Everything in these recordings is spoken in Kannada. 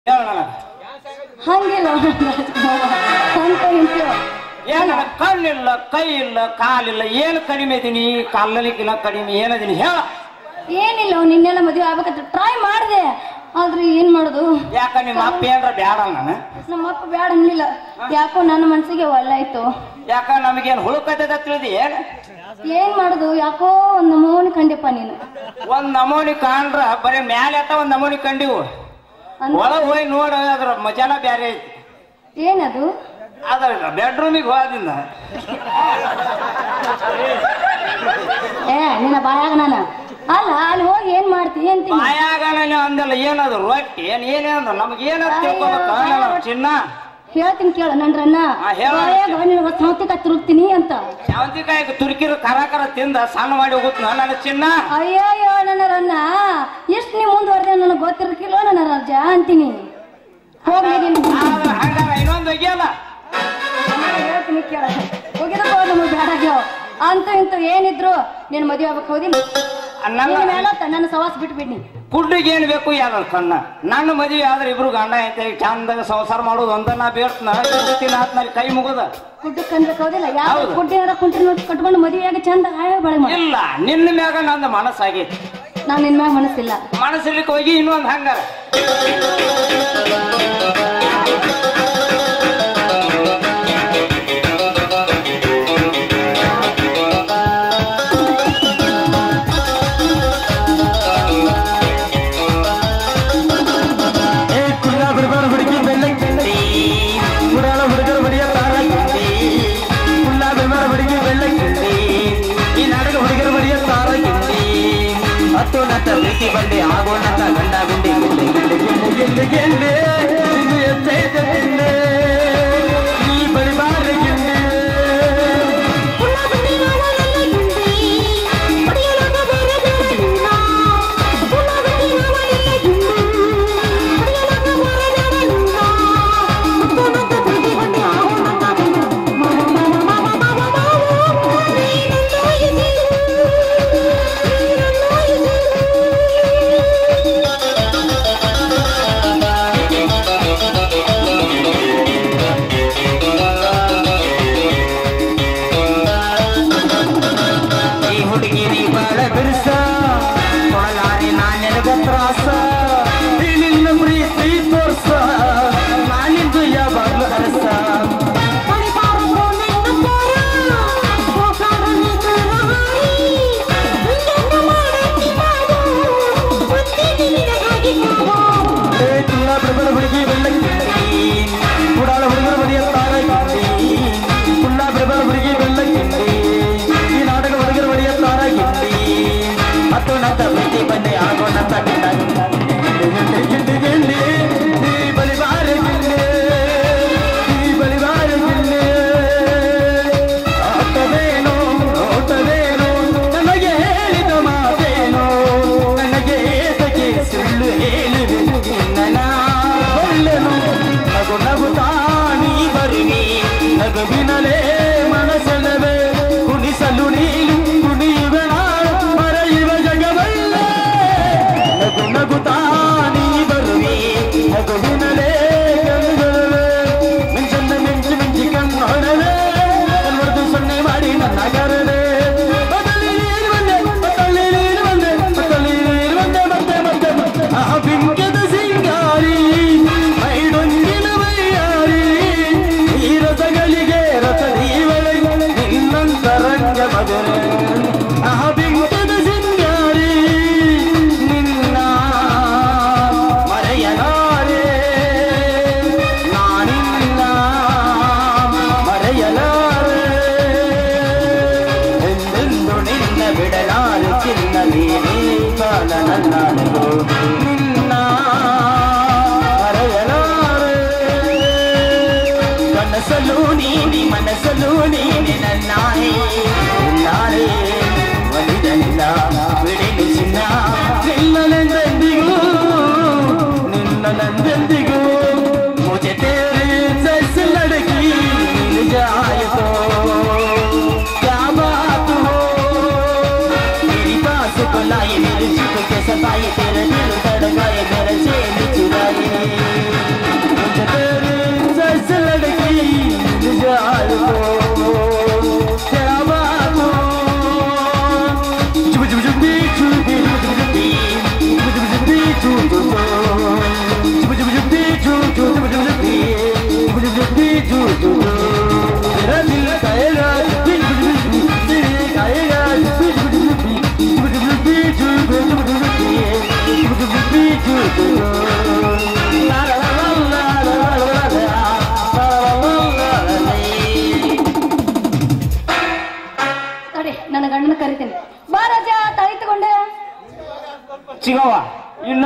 ಹೇಳ ನನಗ ಹಂಗಿಲ್ಲ ರಾಜ್ಕುಮಾರ ಅಂತ ಇಂತೀವ ಏನ ಕಣ್ಣಿಲ್ಲ ಕೈ ಇಲ್ಲ ಕಾಲಿಲ್ಲ ಏನು ಕಡಿಮೆ ಇದೀನಿ ಕಾಲಲಿಕ್ಕಿಲ್ಲ ಕಡಿಮೆ ಏನದೀನಿ ಹೇಳ ಏನಿಲ್ಲ ಅವ್ನು ನಿನ್ನೆಲ್ಲ ಮದುವೆ ಆಗ್ಬೇಕಂತ ಟ್ರೈ ಮಾಡಿದೆ ಆದ್ರೆ ಏನ್ ಮಾಡೋದು ಯಾಕ ನಿಮ್ಮ ಅಪ್ಪ ಏನ್ರ ಬ್ಯಾಡ ನಾನು ನಮ್ಮ ಅಪ್ಪ ಬ್ಯಾಡ ಅನ್ಲಿಲ್ಲ ಯಾಕೋ ನನ್ನ ಮನ್ಸಿಗೆ ಒಲ್ಲಾಯ್ತು ಯಾಕ ನಮಗೇನು ಹುಳುಕತ್ತದ ತಿಳಿದಿ ಏನ್ ಏನ್ ಮಾಡೋದು ಯಾಕೋ ಒಂದ್ ನಮೂನಿ ಕಂಡೆಪ್ಪ ನೀನು ಒಂದ್ ನಮೂನಿ ಕಾಣ್ರ ಬರೀ ಮ್ಯಾಲೆ ಅತ್ತ ಒಂದ್ ನಮೂನಿ ಕಂಡಿವು ಅಂದ್- ಒಳಗ್ ಹೋಗಿ ನೋಡ ಅದ್ರ ಮಜಾನ ಬ್ಯಾರೆ ಐತಿ ಏನದು ಅದ ಬೆಡ್ರೂಮಿಗೆ ಹೋದಿಂದ ಏ ನಿನ್ನ ಬಾಯಾಗ ನಾನು ಅಲ್ಲ ಅಲ್ಲಿ ಹೋಗಿ ಏನ್ ಮಾಡ್ತಿ ಅಂತೀನಿ ಮಾಯಾಗಣನೆ ಅಂದಲ್ಲ ಏನದು ರೊಟ್ಟಿ ಏನ್ ಏನೇನ ನಮ್ಗೆ ಏನದು ತಿಳ್ಕೊಬೇಕ ನಾನು ಚಿನ್ನ ಹೇಳ್ತೀನಿ ಕೇಳು ನನ್ರನ್ನ ಹಾ, ಹೇಳು. ಬಾಯಾಗ ನಿನಗ ಸೌತಿಕ ತಿರುಗ್ತೀನಿ ಅಂತ ಶಾವಂತಿಕಾಯಿ ತುರ್ಕಿರು ಕರ ಕರ ತಿಂದ ಸಣ್ಣ ಮಾಡಿ ಹೋಗುತ್ತ ನನ್ನ ಚಿನ್ನ ಅಯ್ಯಯ್ಯೋ ನನ್ನ ರನ್ನ ಎಷ್ಟು ನೀ ಮುಂದುವರೆದ ನನಗೆ ಗೊತ್ತಿರಕಿಲ್ಲ ನನ್ನ ರಾಜ ಅಂತೀನಿ ಹೋಗ್ಲಿ ನೀನು ಆದ್ರ ಹಂಗಾರ ಇನ್ನೊಂದು ಒಗ್ಯಲ್ಲ ಹೇಳ್ತೀನಿ ಕೇಳ ಹೋಗಿದಪ್ಪ ನಮಗೆ ಬೇಡಾಗ್ಯಾವ ಅಂತ ಇಂತ ಏನಿದ್ರು ನೀನು ಮದುವೆ ಆಗ್ಬೇಕು ಹೋದಿಲ್ಲ ನನ್ನ ನಿನ್ನ ಮೇಲೆ ನನ್ನ ಸವಾಸ ಬಿಟ್ಬಿಡ್ನಿ ಕುಡ್ಡಿಗೆ ಏನ್ ಬೇಕು ಯಾವ್ದು ಕಣ್ಣ ನನ್ನ ಮದುವೆ ಆದ್ರೆ ಇಬ್ರು ಗಂಡ ಐತೆ ಚಂದಾಗ ಸಂಸಾರ ಮಾಡೋದು ಒಂದ ನಾ ಬೇಡ್ತನ ಇರ್ತೀನಿ ಆತ್ನಲ್ಲಿ ಕೈ ಮುಗದ ಕುಡ್ಡಕ್ಕೆ ಅನ್ಬೇಕು ಹೋದಿಲ್ಲ ಯಾವ ಹೌದು. ಕುಡ್ಡಿನಾರ ಕುಂಟ್ರಿ ನೋಡಿ ಕಟ್ಕೊಂಡು ಮದುವೆಯಾಗ ಚಂದ ಹಾಯ ಬಳೆ ಮಾಡಿ ಇಲ್ಲ ನಿನ್ನ ಮ್ಯಾಗ ನಂದು ಮನಸ್ಸಾಗೈತಿ ನಾನು ನಿನ್ ಮ್ಯಾಗ ಮನಸ್ಸಿಲ್ಲ ಮನಸ್ಸಿರ್ಲಿಕ್ಕೆ ಹೋಗಿ ಇನ್ನೊಂದು ಹಂಗಾರ ಏ ಕುಳ್ಳ ಬಿಡ್ಬಾರ ಹುಡುಗಿ ಬೆಳ್ಳಕ್ಕಿ ಕುಡಾಳ ಹುಡುಗರು ಬಡಿಯ ತಾರಾಗಿ ಕುಳ್ಳ ಬಿಡ್ಬಾರ ಹುಡುಗಿ ಬೆಳ್ಳಕ್ಕಿ ಈ ನಾಡಕ ಹುಡುಗರು ಬಡಿಯ ತಾರಾಗಿ ಹತ್ತು ನತ್ತ ಪ್ರೀತಿ ಬಂದೆ ಆಗೋ ನತ್ತ ಗಂಡ ಗುಂಡಿ ಗೆಲ್ಲೆ ಗೆಲ್ಲೆ ಗೆಲ್ಲೆ ಗೆಲ್ಲೆ ಇನ್ನು ಎತ್ತೈತೆ ತಿಂದೆ ಈ ಬಡಿಬಾರ ಗೆಲ್ಲೆ ಈ ಹುಡುಗಿ ನೀ ಬಾಳ ಬಿರುಸ ಕೊಳಲಾರಿ ನಾನೆನಗ ತ್ರಾಸ ಈ ನಿನ್ನ ಪ್ರೀತಿ ತೋರ್ಸ ನಾನಿಂದು ಯಾವಾಗ್ಲೂ ಅರಸ ಏ ತುಳ್ಳ ಬಿಡಬಡ ಹುಡುಗಿ ಬೆಳ್ಳಕ್ಕಿ ಕುಡಾಳ ಹುಡುಗರು ಬಡಿಯ ತಾರಾಗಿ ಕುಳ್ಳ ಬಿಡಬಡ ಹುಡುಗಿ ಬೆಳ್ಳಕ್ಕಿ ಈ ನಾಟಕ ಹುಡುಗರು ಬಡಿಯ ತಾರಾಗಿ ಹತ್ತು ನತ್ತ ಪ್ರೀತಿ ಬಂದೆ ಆಗೋ ನತ್ತ ಗಿಂಡಿ ಗಿಂಡಿ ಗಿಂಡಿ ಈ ಬಲಿವಾರ ಗಿಂಡಿ ಈ ಬಲಿವಾರ ಗಿಂಡಿ ಆಟವೇನೋ ನೋಟವೇನೋ ನನಗೆ ಹೇಳಿದ ಮಾತೇನೋ ನನಗೆ ಏತಕ್ಕೆ ಸುಳ್ಳು ಹೇಳಿದೆ ನನ್ನ ಒಳ್ಳೆನು ನಗು ನಗುತ್ತಾ ನೀ ಬರುವಿ ನಗುವಿನಲೇ ಮನಸ್ಸಲ್ಲವೇ ಕುಣಿಸಲು ನೀನು ಕುಣಿಯುವೆ ನಾನು ಮರೆಯುವ ಜಗವಲ್ಲೇ ನಗು ನಗುತ್ತಾ ನೀ ಬರುವಿ ನಗುವಿನಲೇ ಗಂಗಲವೇ ಮಿಂಚನ್ನ ಮಿಂಚಿ ಮಿಂಚಿ ಕಣ್ಣೊಡವೆ ಕಣ್ಮಡ್ದು ಸೊನ್ನೆ ಮಾಡಿ ನನ್ನ ಕರಡೆ ಬದಲಿ ನೀನು ಬಂದೆ ಬದಲಿ ನೀನು ಬಂದೆ ಬದಲಿ ನೀನು ಬಂದೆ ಮತ್ತೆ ಮತ್ತೆ ಮತ್ತೆ ಆ ಬಿಂಕದ ಸಿಂಗಾರಿ ಮೈಡೊಂದಿನ ಮೈಯಾರಿ ಈ ರಥಗಳಿಗೆ ರಥ ದೀವಳೆ ನಿನ್ನಂತರಂಗ ಮಗನೆ ಆ ಬಿಂಕದ ಸಿಂಗಾರಿ ನಿನ್ನ ಮರೆಯಲಾರೆ ನಾನಿನ್ನ ಮರೆಯಲಾರೆ ಎಂದೆಂದು ನಿನ್ನ ಬಿಡಲಾರೆ ಚಿನ್ನ ನೀನೇ ಕಾಲ ನನ್ನಾಡಲು ನಿನ್ನ ಮರೆಯಲಾರೆ ಕನಸಲು ನೀನಿ ಮನಸ್ಸಲು ನೀನೆ ನನ್ನಾಯೇ ಇನ್ನಾರೇ ಒಲಿದನಿಲ್ಲ ಬಿಡಿಲು ಚಿನ್ನ ನಿನ್ನಲೆಂದೆಂದಿಗೂ ನಿನ್ನಲೆಂದೆಂದಿಗೂ ಮುಜೆ ತೇರೆ ಸಸ್ ಲಡಕಿ मिल जाए तो क्या बात हो मेरी पास बुलाए मेरे चित के सताए तेरा दिल धड़काए मेरा चैन चुराए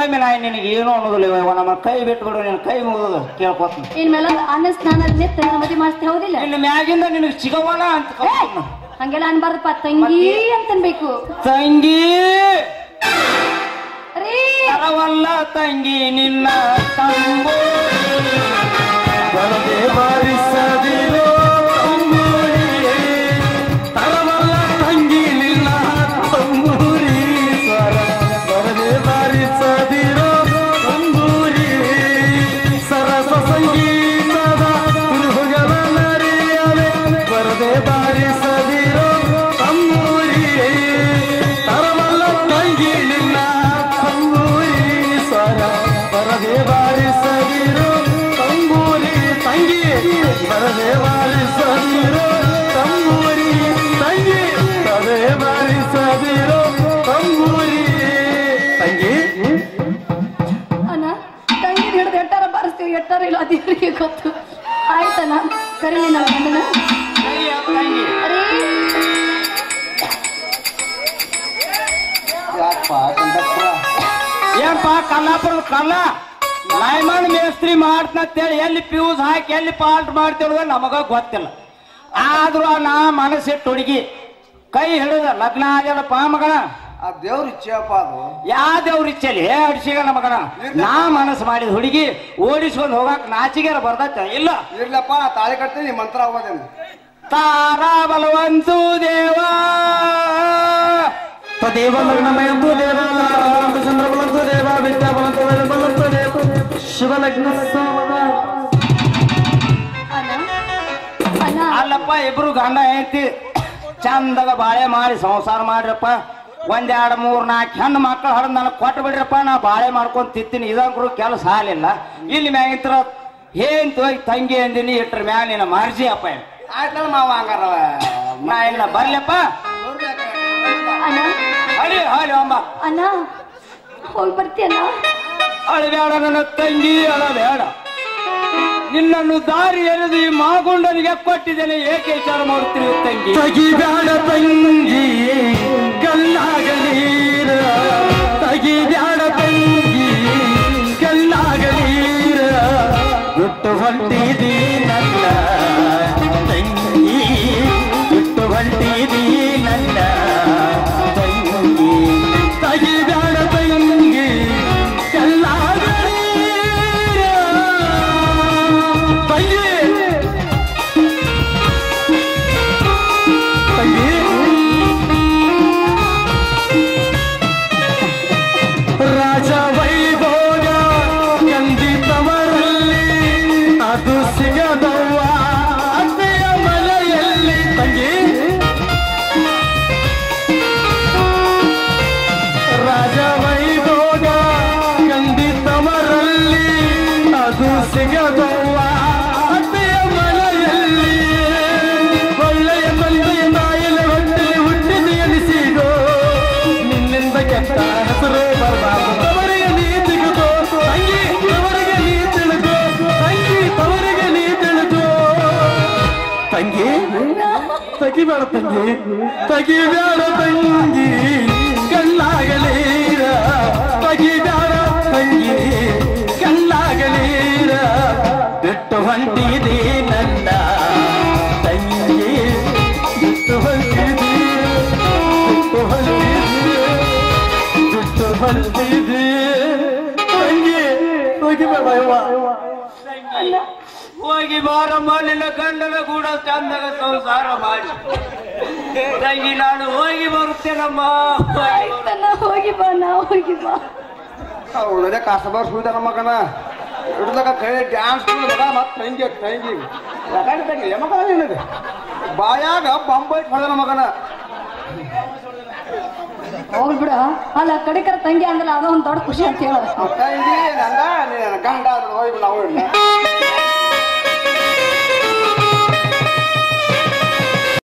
ಇನ್ನೊಮ್ಮೆ ನಾ ನಿನಗೆ ಏನು ಅನ್ನೋದಿಲ್ಲ ಇವ ನಮ್ಮ ಕೈ ಬಿಟ್ಬಿಡು ನಿನ್ನ ಕೈ ಮುಗಿದು ಕೇಳ್ಕೊತೀನಿ ಇನ್ಮೇಲೆ ಅನ್ನ ಸ್ನಾನ ನಿತ್ತ ನನ್ನ ಮದುವೆ ಮಾಡಿಸ್ತಿ ಹೌದಿಲ್ಲ ಇನ್ನು ಮ್ಯಾಗಿಂದ ನಿನಗೆ ಸಿಗವಲ್ಲ ಅಂತ ಏ, ಕರ್ಕೊಂಡ್ ಹಂಗೆಲ್ಲ ಅನ್ಬಾರ್ದಪ್ಪ ತಂಗಿ ಅಂತನ್ಬೇಕು ತಂಗಿ ರೀ ತರವಲ್ಲ ತಂಗಿ ನಿನ್ನ ತಂಬು ಬರದೆ ಬಾರಿಸದಿರೋ ತಂಬೂರಿ ತರವಲ್ಲ ತಂಗಿ ನಿನ್ನ ತಂಬೂರಿ ಸ್ವರ ಬರದೆ ಬಾರಿಸದಿರೋ ತಂಬೂರಿ ಸರಸ ಸಂಗೀತದ ಕುರುಹುಗಳ ನರಿಯಲೆ ಬರದೆ ಬಾರಿಸದಿರೋ ತಂಬೂರಿ ತರವಲ್ಲ ತಂಗಿ ನಿನ್ನ ತಂಬೂರಿ ಸ್ವರ ಬರದೆ ಬಾರಿಸದಿರೋ ತಂಬೂರಿ ತಂಗಿ ಬರದೆ ಬಾರಿಸದಿರೋ ತಂಬೂರಿ ತಂಗಿ ಬರದೆ ಬಾರಿಸದಿರೋ ತಂಬೂರಿ ತಂಗಿ ಅಣ್ಣ ತಂಗಿ ಹಿಡಿದು ಎಟ್ಟಾರ ಬಾರಿಸ್ತೀವಿ ಎಟ್ಟಾರ ಇಲ್ಲ ದೇವರಿಗೆ ಗೊತ್ತು ಆಯ್ತಣ್ಣ ಕರೀಲಿ ನನ್ನ ಗಂಡನ ಸರಿ ಅಪ್ಪ ತಂಗಿ ರೀ ಏನಪ್ಪ ಕಲ್ಲಾಪುರದ ಕಲ್ಲ ಲೈಮನ್ ಮೇಸ್ತ್ರಿ ಮಾಡ್ತಂತೇಳಿ ಎಲ್ಲಿ ಫ್ಯೂಸ್ ಹಾಕಿ ಎಲ್ಲಿ ಪಾಲ್ಟ್ ಮಾಡ್ತಿರೋದು ನಮಗ ಗೊತ್ತಿಲ್ಲ ಆದ್ರೂ ನಾ ಮನಸ್ಸಿಟ್ಟು ಹುಡುಗಿ ಕೈ ಹಿಡಿದ ಲಗ್ನ ಆಗ್ಯದಪ್ಪ ಮಗನ ಆ ದೇವ್ರ ಇಚ್ಛೆಯಪ್ಪ ಅದು ಯಾವ್ದೇವ್ರ ಇಚ್ಛೆಲಿ ಅಡಿಸಿಗಲ್ಲ ಮಗನ ನಾ ಮನಸ್ಸು ಮಾಡಿದ ಹುಡುಗಿ ಓಡಿಸ್ಕೊಂಡು ಹೋಗಾಕ ನಾಚಿಗೆರ ಬರ್ದತ್ತ ಇಲ್ಲ ಇರ್ಲಪ್ಪ ನಾ ತಾಳಿ ಕಟ್ತೀನಿ ಮಂತ್ರ ಹೋಗೋದೇನು ತಾರಾ ಬಲವಂತು ದೇವಾ ತದೇವ ಲಗ್ನಮಯಂತು ದೇವ ಚಂದ್ರಬಲಂತು ದೇವ ವಿದ್ಯಾಬಲಂತು ವೇದಬಲಂತು ದೇವ ಶಿವಲಗ್ನ ಸೋಮದ ಅಣ್ಣ ಅಣ್ಣ ಅಲ್ಲಪ್ಪ ಇಬ್ರು ಗಂಡ ಹೆಂಡತಿ ಚಂದಾಗ ಬಾಳೆ ಮಾಡಿ ಸಂಸಾರ ಮಾಡ್ರಪ್ಪ ಒಂದೆರಡು ಮೂರ್ ನಾಲ್ಕು ಹೆಣ್ಣು ಮಕ್ಕಳು ಹಡ್ದು ನನಗೆ ಕೊಟ್ಟು ಬಿಡ್ರಪ್ಪ ನಾ ಬಾಳೆ ಮಾಡ್ಕೊಂಡ್ ತಿತ್ತೀನಿ ಇದಂಕ್ರು ಕೆಲಸ ಹಾಲಿಲ್ಲ ಇಲ್ಲಿ ಮ್ಯಾಗಿಂತ್ರ ಏನ್ ಹೋಗಿ ತಂಗಿ ಅಂದಿನಿ ಇಟ್ರ ಮ್ಯಾಗ ನಿನ್ನ ಮರ್ಜಿ ಅಪ್ಪ ಇವ್. ಆಯ್ತಲ್ಲ ಮಾವ ಹಂಗಾರ ನಾ ಇಲ್ಲ ಬರ್ಲಪ್ಪ ಅಣ್ಣ ಅಳಿ ಹಾಲಿ ಅಮ್ಮ ಅಣ್ಣ ಹೋಗಿ ಬರ್ತೀಯಣ್ಣ ಅಳಬೇಡ ನನ್ನ ತಂಗಿ ಅಳಬೇಡ ನಿನ್ನನ್ನು ದಾರಿ ಎರೆದು ಈ ಮಾಗುಂಡನಿಗೆ ಕೊಟ್ಟಿದ್ದೇನೆ ಏಕೆ ವಿಚಾರ ಮಾಡುತ್ತೀರಿ ತಂಗಿ ತಗಿಬ್ಯಾಡ ತಂಗಿ ಗಲ್ಲಾಗ ನೀರ ತಗಿಬ್ಯಾಡ ತಂಗಿ ಗಲ್ಲಾಗ ನೀರ ಬಿಟ್ಟು ಹೊಂಟಿದಿ ನನ್ನ ತಂಗಿ ಬಿಟ್ಟು ಹೊಂಟಿದಿ ನನ್ನ ತಂಗಿ ತಗಿಬ್ಯಾಡ ತಂಗಿ ಗಲ್ಲಾಗ ನೀರ ತಂಗಿ ತಂಗಿ ರಾಜ ವೈಭೋಗ ಕಂದಿತವರಲ್ಲಿ ಅದು ಸಿಗದವ್ವ ಅತ್ತೆಯ ಮನೆಯಲ್ಲಿ ತಂಗಿ ರಾಜ ವೈಭೋಗ ಕಂದಿತವರಲ್ಲಿ ಅದು ಸಿಗದವ್ವ ಅತ್ತೆಯ ಮನೆಯಲ್ಲಿ ಒಳ್ಳೆಯ ತಂದೆಯ ತಾಯಿಯ ಹೊಟ್ಟೆಲಿ ಹುಟ್ಟಿದೆ ಎನಿಸಿಗೋ ನಿನ್ನಿಂದ ಕೆಟ್ಟ ಹೆಸರು ಬರಬಾರದು ತವರಿಗೆ ನೀ ತಿಳಿದು ತಂಗಿ ತವರಿಗೆ ನೀ ತಿಳಿದು ತಂಗಿ ತವರಿಗೆ ನೀ ತಿಳಿದು ತಂಗಿ ತಗಿಬೇಡ ತಂಗಿ ತಗಿಬೇಡ ತಂಗಿ ಕಣ್ಣಾಗಲೀರ ತಗಿಬೇಡ ತಂಗಿ ಕಣ್ಣಾಗಲೀರ ಬಿಟ್ಟು ಹೊಂಟಿದೆ ನನ್ನ ತಂಗಿ ಬಿಟ್ಟು ಹೊಂಟಿದೆ ಬಿಟ್ಟು ಹೊಂಟಿದೆ ಬಿಟ್ಟು ಹೊಂಟಿದೆ ತಂಗಿ ಹೋಗಿಬೇಡ ಯವ್ವ ಹೋಗಿ ಬಾರಮ್ಮ ನಿನ್ನ ಗಂಡನ ಕೂಡ ಚಂದಾಗ ಸಂಸಾರ ಮಾಡಿ ತಂಗಿ ನಾನು ಹೋಗಿ ಬರುತ್ತೇನಮ್ಮ ಆಯ್ತಣ್ಣ ಹೋಗಿ ಬಾ ನಾ ಹೋಗಿ ಬಾ ಒಳ್ಳೆ ಕಸ್ಟಮರ್ ಸುಳಿದ ನಮ್ಮ ಮಗನ ಹಿಡ್ದಾಗ ಕೈ ಡ್ಯಾನ್ಸ್ ಮಗ ಮತ್ತೆ ತಂಗಿ ತಂಗಿ ಯಾಕಂದ್ರೆ ತಂಗಿ ಮಗ ನಿನಗೆ ಬಾಯಾಗ ಬಂಬೈ ಹೊಡೆದ ಮಗನ ಹೋಗ್ಲಿ ಬಿಡ ಅಲ್ಲ ಕಡಿಕರ ತಂಗಿ ಅಂದ್ರಲ್ಲ ಅದೊಂದು ದೊಡ್ಡ ಖುಷಿ ಅಂತ ಹೇಳ ತಂಗಿ ನಂದ ನೀನ್ ಗಂಡ ಅಂದ್ರೆ ಹೋಗಿ ನಾವು